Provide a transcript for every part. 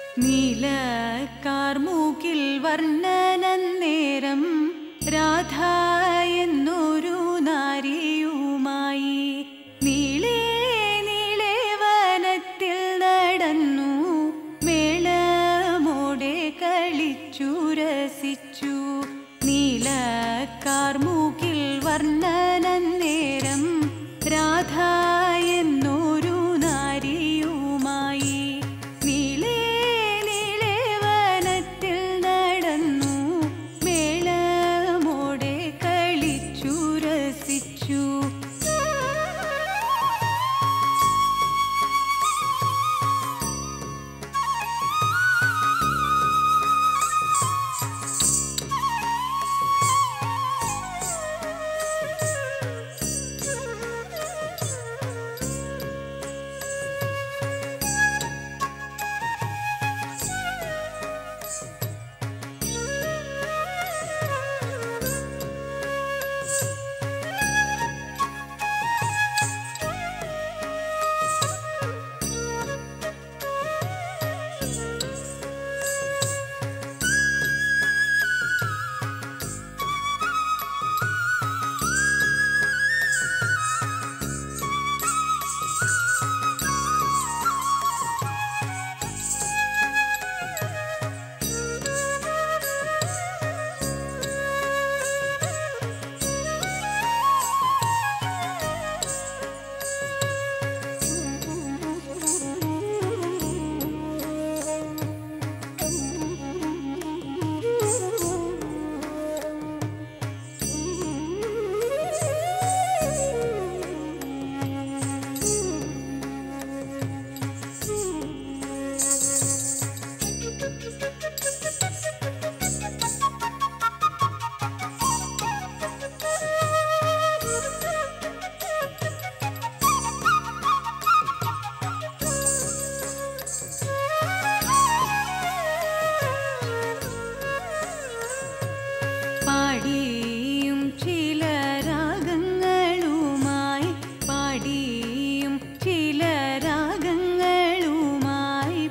നീലക്കാർമൂക്കിൽ വർണ്ണനന്നേരം രാധ എന്നൊരു നാരിയുമായി നീളേ നീളേ വനത്തിൽ നടന്നു മേളമോടെ കളിച്ചു രസിച്ചു നീലക്കാർമൂക്കിൽ വർണ്ണനന്നേരം രാധ എന്നൊരു നാരിയുമായി നീളേ നീളേ വനത്തിൽ നടന്നു മേളമോടെ കളിച്ചു രസിച്ചു പാടിയും ചില രാഗങ്ങളുമായി പാടിയും ചില രാഗങ്ങളുമായി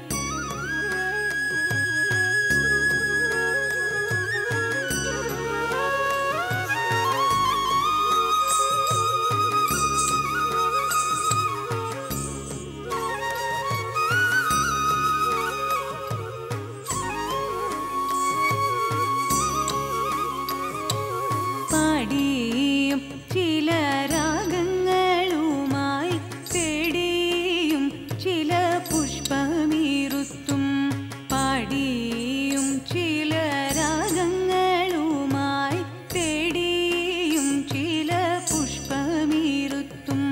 പാടിയും ചില രാഗങ്ങളുമായി തേടിയും ചില പുഷ്പമീറുത്തും പാടിയും ചില രാഗങ്ങളുമായി തേടിയും ചില പുഷ്പമീറുത്തും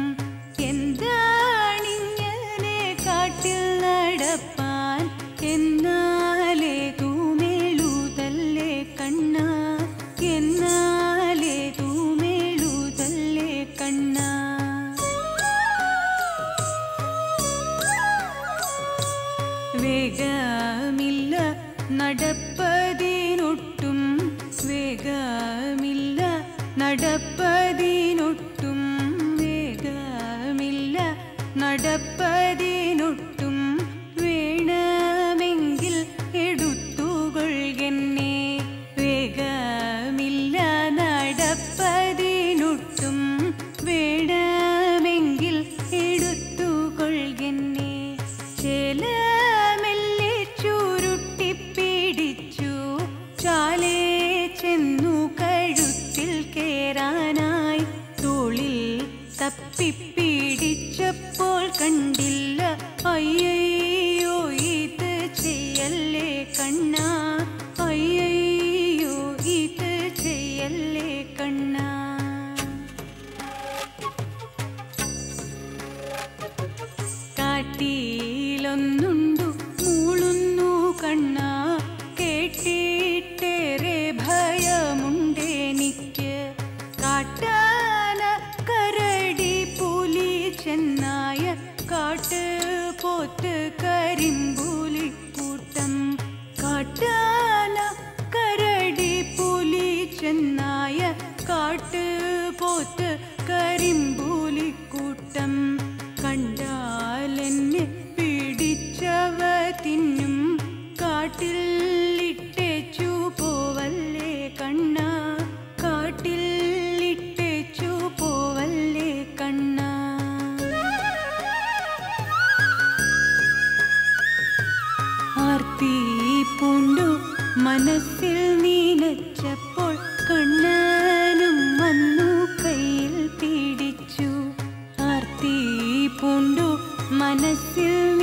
എന്താണിങ്ങനെ കാട്ടിൽ നടപ്പാൻ എന്നാലേ തൂമേളുതല്ലേ കണ്ണ എന്നാലേ തൂമേളുതല്ലേ കണ്ണ വേഗമില്ല നടപ്പതിനൊട്ടും വേഗമില്ല നടപ്പതിനൊട്ടും വേഗമില്ല നടപ്പതിനൊട്ടും വേണമെങ്കിൽ എടുത്തുകൊള്ളുകെന്നെ വേഗമില്ല നടപ്പതിനൊട്ടും വേണമെങ്കിൽ എടുത്തുകൊള്ളുകെന്നെ ചില മെല്ലെ ചുരുട്ടിപ്പിടിച്ചു ചാലേ ചെന്നു കഴുത്തിൽ കേറാനായി തോളിൽ തപ്പിപ്പിടിച്ചപ്പോൾ കണ്ടില്ല അയ്യയ്യോ ഇത് ചെയ്യല്ലേ കണ്ണാ അയ്യയ്യോ ഇത് ചെയ്യല്ലേ കണ്ണാ കാട്ടിലൊന്നുണ്ടു മൂളുന്നു കണ്ണ കേട്ടിട്ടേറെ ഭയമുണ്ടെനിക്ക് കാട്ടാന കരടി പുലി ചെന്നായ കാട്ട് പോത്ത് കരിമ്പുലി കൂട്ടം കാട്ടാന കരടി പുലി ചെന്നായ കാട്ട് പോത്ത് കരിമ്പൂലിക്കൂട്ടം കണ്ടാലെന്നെ പിടിച്ചവ തിന്നും ആർത്തി പൂണ്ടു മനസ്സിൽ നീനച്ചപ്പോൾ കണ്ണനും വന്നു കയ്യിൽ പിടിച്ചു ആർത്തി പൂണ്ടു മനസ്സിൽ